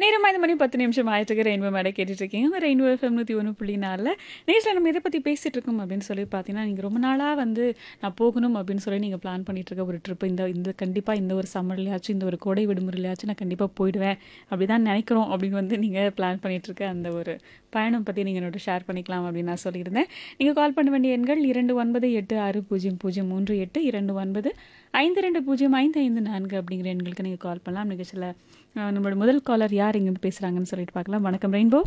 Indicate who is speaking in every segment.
Speaker 1: நேரம் ஐந்து மணி பத்து நிமிஷம் ஆயிட்டு ரெயின்போ மேடை கேட்டுட்டு இருக்கீங்க ரெயின்போ எஃப்எம் நூற்றி ஒன்று புள்ளி நாலில் நேரில் நம்ம இதை பற்றி பேசிகிட்டு இருக்கோம் அப்படின்னு சொல்லி பார்த்தீங்கன்னா நீங்கள் ரொம்ப நாளாக வந்து நான் போகணும் அப்படின்னு சொல்லி நீங்கள் பிளான் பண்ணிட்டு இருக்க ஒரு ட்ரிப் இந்த இந்த கண்டிப்பாக இந்த ஒரு சம்மர்லையாச்சும் இந்த ஒரு கோடை விடுமுறையிலையாச்சும் நான் கண்டிப்பாக போயிடுவேன் அப்படி தான் நினைக்கிறோம் அப்படின்னு வந்து நீங்கள் பிளான் பண்ணிட்டு இருக்க அந்த ஒரு பயணம் பற்றி நீங்கள் என்னோட ஷேர் பண்ணிக்கலாம் அப்படின்னு நான் சொல்லியிருந்தேன் நீங்கள் கால் பண்ண வேண்டிய எண்கள் இரண்டு ஒன்பது எட்டு ஆறு பூஜ்ஜியம் பூஜ்ஜியம் மூன்று எட்டு இரண்டு ஒன்பது ஐந்து ரெண்டு பூஜ்ஜியம் ஐந்து ஐந்து நான்கு அப்படிங்கிற எண்களுக்கு நீங்கள் கால் பண்ணலாம் நிகழ்ச்சியில் அஹ், நம்மளோட முதல் காலர் யார் இங்கேருந்து பேசுகிறாங்கன்னு சொல்லிட்டு பார்க்கலாம் வணக்கம் ரெயின்போ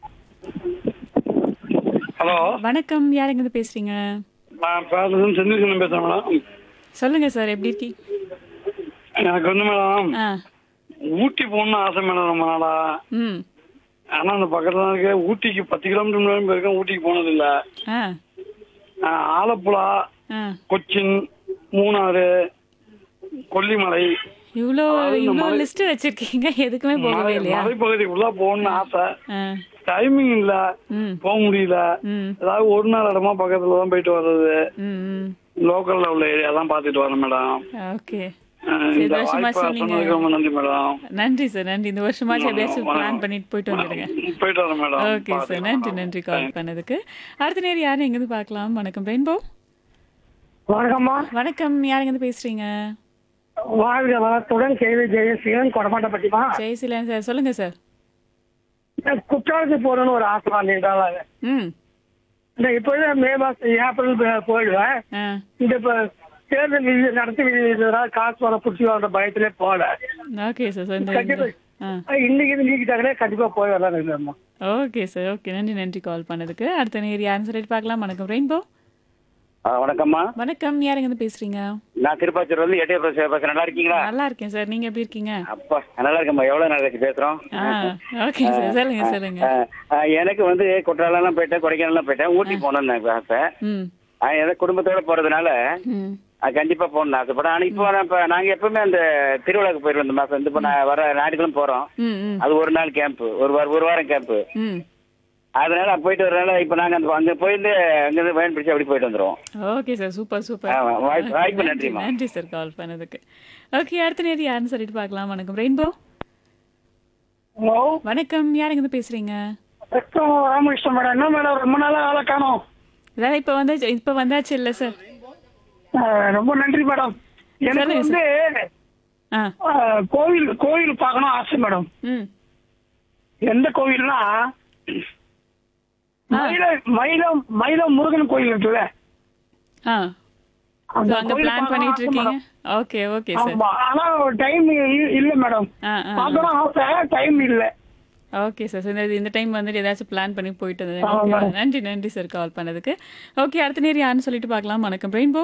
Speaker 2: ஹலோ
Speaker 1: வணக்கம் யார் எங்கேருந்து பேசுகிறீங்க
Speaker 2: நான் பேசுறது செந்தில்கண்ணன் பேசுறேன் மேடம்
Speaker 1: சொல்லுங்கள் சார் எப்படி இருக்கீங்க
Speaker 2: எனக்கு வந்து மேடம்
Speaker 1: ஆ
Speaker 2: ஊட்டி போகணும்னு ஆசை மேடம் ரொம்ப நாளா
Speaker 1: ம்
Speaker 2: ஆனா அந்த பக்கத்துல தான் இருக்கு ஊட்டிக்கு பத்து கிலோமீட்டர் முன்னாடி போயிருக்கேன் ஊட்டிக்கு போனது இல்ல
Speaker 1: ஆ
Speaker 2: ஆஹ் ஆலப்புழா
Speaker 1: ஆ
Speaker 2: கொச்சின் மூணாறு கொல்லிமலை
Speaker 1: இவ்வளோ
Speaker 2: அதாவது இந்த
Speaker 1: இவ்வளோ
Speaker 2: மலை-
Speaker 1: லிஸ்ட் வச்சிருக்கீங்க எதுக்குமே போகவே
Speaker 2: மலை
Speaker 1: இல்லையா
Speaker 2: மலைப்பகுதிக்குள்ள போகணும்னு ஆசை
Speaker 1: ஆ
Speaker 2: டைமிங் இல்ல
Speaker 1: ம்
Speaker 2: போக முடியல
Speaker 1: ம்
Speaker 2: ஏதாவது ஒரு நாள் இடமா பக்கத்துல தான் போயிட்டு வர்றது
Speaker 1: ம் ம்
Speaker 2: லோக்கல்ல உள்ள ஏரியா தான் பாத்துட்டு வரேன் மேடம்
Speaker 1: ஓகே
Speaker 2: ஆஹ்
Speaker 1: சரி,
Speaker 2: இந்த
Speaker 1: வருஷமா
Speaker 2: வாய்ப்பை
Speaker 1: சொன்னீங்க.
Speaker 2: சொன்னதுக்கு ரொம்ப நன்றி மேடம்
Speaker 1: நன்றி சார் நன்றி இந்த வருஷமாச்சும் எப்படியாச்சும் பிளான் பண்ணிட்டு போயிட்டு வந்துடுங்க
Speaker 2: போயிட்டு வரேன் மேடம்
Speaker 1: ஓகே சார் நன்றி நன்றி கால் பண்ணதுக்கு அடுத்த நேரம் யார் எங்கேருந்து பார்க்கலாம் வணக்கம் ரெயின்போ
Speaker 3: வணக்கம்மா
Speaker 1: வணக்கம் யார் எங்கேருந்து பேசுறீங்க
Speaker 3: வாழ்க வளத்துடன் கேள்வி ஜெயசீலன் கொடமாட்டப்பட்டிமா
Speaker 1: ஜெயசீலன் சார் சொல்லுங்க சார்
Speaker 3: குற்றாலத்துக்கு போகணும்னு ஒரு ஆசை நீண்டாளாங்க
Speaker 1: ம்
Speaker 3: இந்த இப்போதே மே மாசம் ஏப்ரல் ப- போயிடுவேன்
Speaker 1: ஆ
Speaker 3: இந்த இப்ப தேர்தல் விதி நடத்தி விதிக்கிறதுனால காசு வர புடிச்சு வர பயத்திலே போல
Speaker 1: ஓகே சார் சார் இந்த
Speaker 3: கண்டிப்பா.
Speaker 1: ஆ
Speaker 3: இன்னைக்கு இது நீக்கிட்டாங்களே கண்டிப்பா போய் வரலாம்
Speaker 1: ஓகே சார் ஓகே நன்றி நன்றி கால் பண்ணதுக்கு அடுத்த நேர் யாருன்னு சொல்லிட்டு பார்க்கலாம் வணக்கம் ரெயின்போ
Speaker 4: ஆ, வணக்கம்மா
Speaker 1: வணக்கம் யார் எங்கேருந்து பேசுறீங்க
Speaker 4: நான் திருப்பாச்சூர் வந்து எட்டே பேசுறேன் பேசுறேன் நல்லா இருக்கீங்களா
Speaker 1: நல்லா இருக்கேன் சார் நீங்க எப்படி இருக்கீங்க
Speaker 4: அப்பா நல்லா இருக்கேம்மா எவ்வளவு நாள் கழிச்சு பேசுறோம்
Speaker 1: ஆ ஓகே சார் சொல்லுங்க சொல்லுங்க
Speaker 4: ஆ, ஆ, எனக்கு வந்து குற்றாலம்லாம் போயிட்டேன் கொடைக்கானல்லாம் போயிட்டேன் ஊட்டி போகணும்னு எனக்கு ஆசை
Speaker 1: ம்
Speaker 4: ஆ, எனக்கு குடும்பத்தோட போறதுனால
Speaker 1: ம்
Speaker 4: ஆ, கண்டிப்பா போகணும்னு ஆசைப்படேன் ஆனா இப்போ நான் இப்ப நாங்க எப்பவுமே அந்த திருவிழாக்கு போயிடுவோம் இந்த மாசம் வந்து இப்போ நான் வர ஞாயிற்றுக்கிழமை போறோம்
Speaker 1: ம் ம்
Speaker 4: அது ஒரு நாள் கேம்ப் ஒரு வாரம் ஒரு வாரம் கேம்ப்
Speaker 1: ம்
Speaker 4: அதனால போயிட்டு வரனால இப்போ நாங்க அந்த அங்க போயிட்டு அங்கிருந்து வேன் பிடிச்சி அப்படி போயிட்டு வந்துருவோம்
Speaker 1: ஓகே சார் சூப்பர் சூப்பர்
Speaker 4: ஆ, வாய்ப்பு- வாய்ப்பு
Speaker 1: நன்றி
Speaker 4: நன்றிம்மா.
Speaker 1: நன்றி சார் கால் பண்ணதுக்கு ஓகே அடுத்த நேரம் யாருன்னு சொல்லிட்டு பார்க்கலாம் வணக்கம் ரெயின்போ
Speaker 3: ஹலோ
Speaker 1: வணக்கம் யார் எங்கேருந்து பேசுறீங்க
Speaker 3: ராமகிருஷ்ணன் மேடம் என்ன மேடம் ரொம்ப நாளா ஆளை காணோம்
Speaker 1: அதாவது இப்போ வந்து இப்போ வந்தாச்சு இல்லை சார்
Speaker 3: அஹ், ரொம்ப நன்றி மேடம் எனக்கு
Speaker 1: சொல்லுங்க
Speaker 3: வந்து
Speaker 1: ஆ
Speaker 3: அஹ், கோவில் கோவில் பார்க்கணும் ஆசை மேடம்
Speaker 1: ம்
Speaker 3: எந்த கோவில்னா மயிலம் மயிலம் மயிலம் முருகன் கோயில் இருக்குல்ல
Speaker 1: ஆ
Speaker 3: அந்த
Speaker 1: So, அங்க
Speaker 3: கோயில்
Speaker 1: பிளான்
Speaker 3: பார்க்கணும்
Speaker 1: பண்ணிட்டு
Speaker 3: ஆசை
Speaker 1: இருக்கீங்க
Speaker 3: மேடம்.
Speaker 1: ஓகே ஓகே சார்
Speaker 3: ஆமா ஆனா டைம் இல்ல மேடம்
Speaker 1: ஆ ஆ
Speaker 3: பார்க்கணும் ஆசை டைம் இல்ல
Speaker 1: ஓகே சார் இந்த இந்த டைம் வந்துட்டு ஏதாச்சும் பிளான் பண்ணி போயிட்டு வந்தது
Speaker 3: ஆமா,
Speaker 1: Okay,
Speaker 3: மேடம்.
Speaker 1: நன்றி நன்றி சார் கால் பண்ணதுக்கு ஓகே அடுத்த நேரம் யாருன்னு சொல்லிட்டு பார்க்கலாம் வணக்கம் ரெயின்போ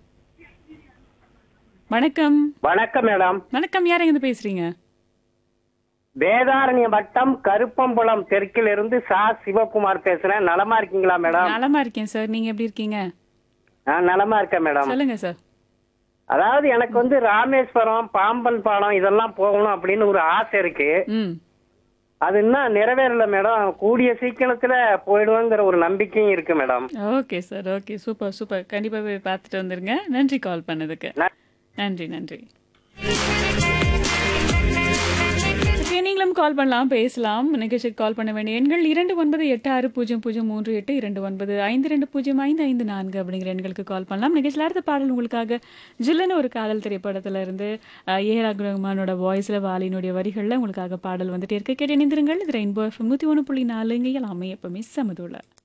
Speaker 1: வணக்கம்
Speaker 5: வணக்கம் மேடம்
Speaker 1: வணக்கம் யார் எங்கேருந்து பேசுறீங்க
Speaker 5: வேதாரண்ய வட்டம் கருப்பம்புலம் தெற்கில் இருந்து சா சிவகுமார் பேசுறேன் நலமா இருக்கீங்களா மேடம்
Speaker 1: நலமா இருக்கேன் சார் நீங்க எப்படி இருக்கீங்க
Speaker 5: நான் நலமா இருக்கேன் மேடம்
Speaker 1: சொல்லுங்க சார்
Speaker 5: அதாவது எனக்கு வந்து ராமேஸ்வரம் பாம்பன் பாலம் இதெல்லாம் போகணும் அப்படின்னு ஒரு ஆசை இருக்கு
Speaker 1: ம்
Speaker 5: அது இன்னும் நிறைவேறல மேடம் கூடிய சீக்கிரத்துல போயிடுவோங்கிற ஒரு நம்பிக்கையும் இருக்கு madam
Speaker 1: okay sir okay super super கண்டிப்பா போய் பார்த்துட்டு வந்துருங்க நன்றி கால் பண்ணதுக்கு
Speaker 5: ந-
Speaker 1: நன்றி நன்றி Okay, நீங்களும் கால் பண்ணலாம் பேசலாம் நிகழ்ச்சிக்கு கால் பண்ண வேண்டிய எண்கள் இரண்டு ஒன்பது எட்டு ஆறு பூஜ்ஜியம் பூஜ்ஜியம் மூன்று எட்டு இரண்டு ஒன்பது ஐந்து ரெண்டு பூஜ்ஜியம் ஐந்து ஐந்து நான்கு அப்படிங்கிற எண்களுக்கு கால் பண்ணலாம் நிகழ்ச்சியில் அடுத்த பாடல் உங்களுக்காக ஜில்லுன்னு ஒரு காதல் திரைப்படத்துல இருந்து அஹ், ஏ ஆர் ரகுமானோட வாய்ஸ்ல வாலினுடைய வரிகளில் உங்களுக்காக பாடல் வந்துட்டே இருக்கு கேட்டு இணைந்திருங்கள் இது ரெயின்போ எஃப்எம் நூற்றி ஒன்று புள்ளி நாலு இங்கே எல்லாமே எப்பவுமே சமதுள்ள